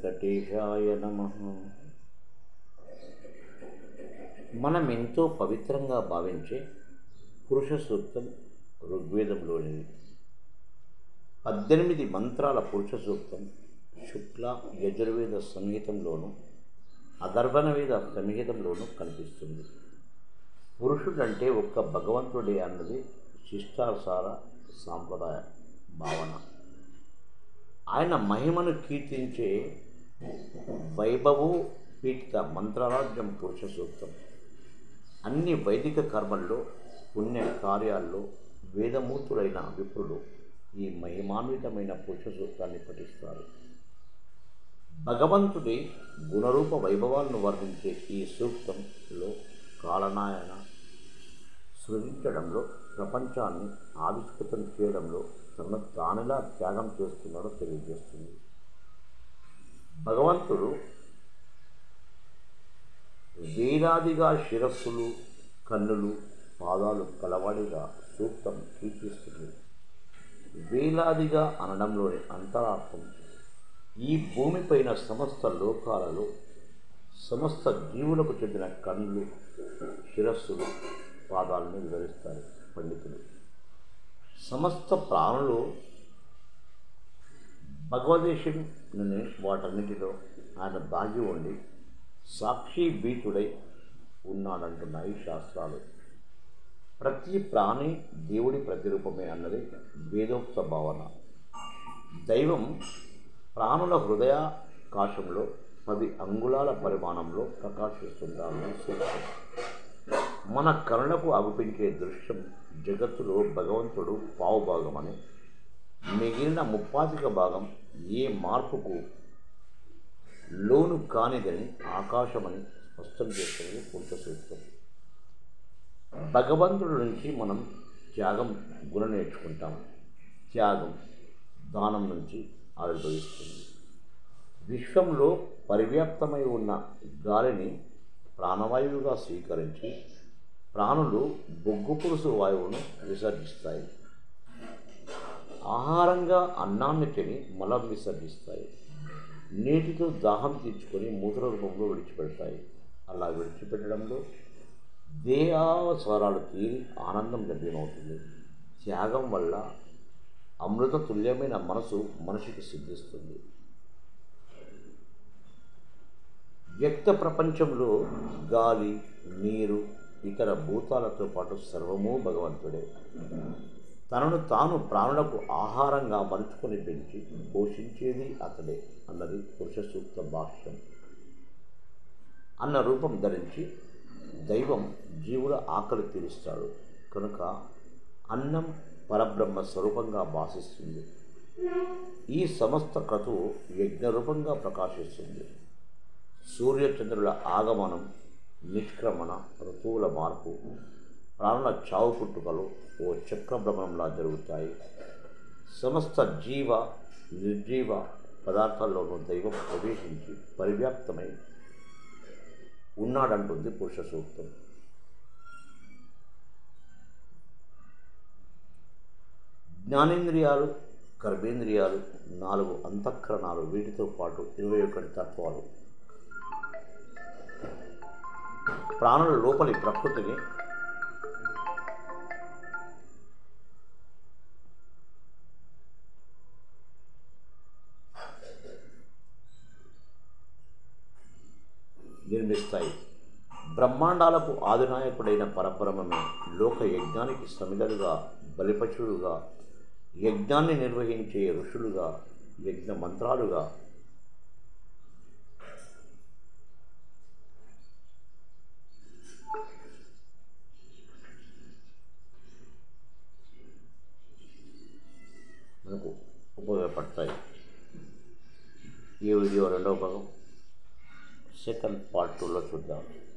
వెంకటేశాయ నమ మనం ఎంతో పవిత్రంగా భావించే పురుష సూక్తం ఋగ్వేదంలోనిది పద్దెనిమిది మంత్రాల పురుష సూక్తం శుక్ల యజుర్వేద సంహితంలోను అగర్భణవేద సంహితంలోనూ కనిపిస్తుంది పురుషుడంటే ఒక్క భగవంతుడే అన్నది శిష్టాసార సాంప్రదాయ భావన ఆయన మహిమను కీర్తించే వైభవో పీఠిత మంత్రరాజ్యం పురుష సూక్తం అన్ని వైదిక కర్మల్లో పుణ్య కార్యాల్లో వేదమూర్తులైన విప్రులు ఈ మహిమాన్వితమైన పురుష సూక్తాన్ని పఠిస్తారు భగవంతుడి గుణరూప వైభవాలను వర్ణించే ఈ సూక్తంలో కాలనాయన సృజించడంలో ప్రపంచాన్ని ఆవిష్కృతం చేయడంలో తన తానులా త్యాగం చేస్తున్నాడో తెలియజేస్తుంది భగవంతుడు వేలాదిగా శిరస్సులు కన్నులు పాదాలు కలవాడిగా సూక్తం కీర్తిస్తుంది వేలాదిగా అనడంలోని అంతరార్థం ఈ భూమిపైన సమస్త లోకాలలో సమస్త జీవులకు చెందిన కన్నులు శిరస్సులు పాదాలను వివరిస్తారు పండితులు సమస్త ప్రాణులు భగవదేశుని వాటన్నిటిలో ఆయన దాగి ఉండి సాక్షి బీతుడై ఉన్నాడంటున్నాయి శాస్త్రాలు ప్రతి ప్రాణి దేవుడి ప్రతిరూపమే అన్నది వేదోక్త భావన దైవం ప్రాణుల హృదయాకాశంలో పది అంగుళాల పరిమాణంలో ప్రకాశిస్తుంటారని సూచన మన కరుణకు అగుపించే దృశ్యం జగత్తులో భగవంతుడు పావుభాగమని మిగిలిన ముప్పాతిక భాగం ఏ మార్పుకు లోను కానిదని ఆకాశమని స్పష్టం చేస్తుంది పురుష సూత్రం భగవంతుడి నుంచి మనం త్యాగం గుణ నేర్చుకుంటాం త్యాగం దానం నుంచి ఆవిర్భవిస్తుంది విశ్వంలో పరివ్యాప్తమై ఉన్న గాలిని ప్రాణవాయువుగా స్వీకరించి ప్రాణులు బొగ్గు పురుసు వాయువును విసర్జిస్తాయి ఆహారంగా అన్నాన్ని తిని మలం విసర్జిస్తాయి నీటితో దాహం తీర్చుకొని మూత్ర రూపంలో విడిచిపెడతాయి అలా విడిచిపెట్టడంలో దేహావసరాలు తీరి ఆనందం లభ్యమవుతుంది త్యాగం వల్ల అమృత తుల్యమైన మనసు మనిషికి సిద్ధిస్తుంది వ్యక్త ప్రపంచంలో గాలి నీరు ఇతర భూతాలతో పాటు సర్వము భగవంతుడే తనను తాను ప్రాణులకు ఆహారంగా మలుచుకొని పెంచి పోషించేది అతడే అన్నది పురుష సూక్త భాష్యం అన్న రూపం ధరించి దైవం జీవుల ఆకలి తీరుస్తాడు కనుక అన్నం పరబ్రహ్మ స్వరూపంగా భాషిస్తుంది ఈ సమస్త క్రతువు యజ్ఞరూపంగా ప్రకాశిస్తుంది సూర్యచంద్రుల ఆగమనం నిష్క్రమణ ఋతువుల మార్పు ప్రాణుల చావు పుట్టుకలు ఓ చక్రభ్రమణంలా జరుగుతాయి సమస్త జీవ నిర్జీవ పదార్థాల్లోనూ దైవం ప్రవేశించి పరివ్యాప్తమై ఉన్నాడంటుంది పురుష సూక్తం జ్ఞానేంద్రియాలు కర్మేంద్రియాలు నాలుగు అంతఃకరణాలు వీటితో పాటు ఇరవై ఒకటి తత్వాలు ప్రాణుల లోపలి ప్రకృతిని నిర్మిస్తాయి బ్రహ్మాండాలకు ఆదినాయకుడైన పరబ్రహ్మమే లోక యజ్ఞానికి సమిధలుగా బలిపశువులుగా యజ్ఞాన్ని నిర్వహించే ఋషులుగా యజ్ఞ మంత్రాలుగా మనకు ఉపయోగపడతాయి ఈ వీడియో రెండవ భాగం సెకండ్ పార్ట్ టూలో చూద్దాం